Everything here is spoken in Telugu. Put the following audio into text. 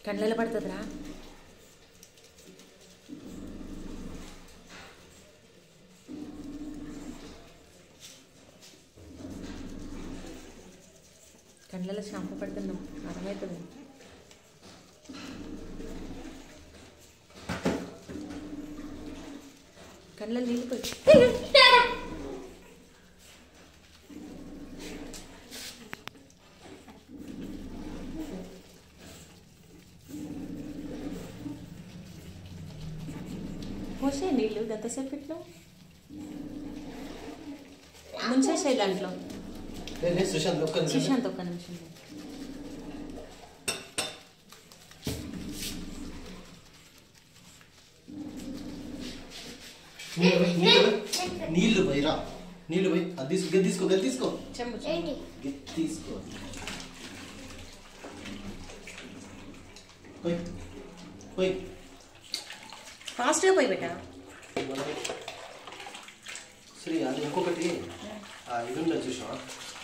కళ్ళలో పడుతుందిరా కళ్ళలో షాంపూ పడుతున్నాం అర్థమవుతుంది కళ్ళలో నీళ్ళు పోయి పోసే నీళ్ళు గంతసేపు ఇట్లా ముంచేసే దాంట్లో లే, లే, సుశాంత్ ఒక్క నిమిషం సుశాంత్ ఒక్క నిమిషం నీళ్ళు పోయి, నీళ్ళు పోయి. నీళ్ళు పోయిరా నీళ్ళు పోయి అది తీసుకో గది తీసుకో గది తీసుకో చెంబు ఏంటి గది తీసుకో పోయి పోయి ఫాస్ట్గా పోయి బేటా శ్రీ అది ఇంకొకటి ఆ, ఇది ఉన్నది చూసావా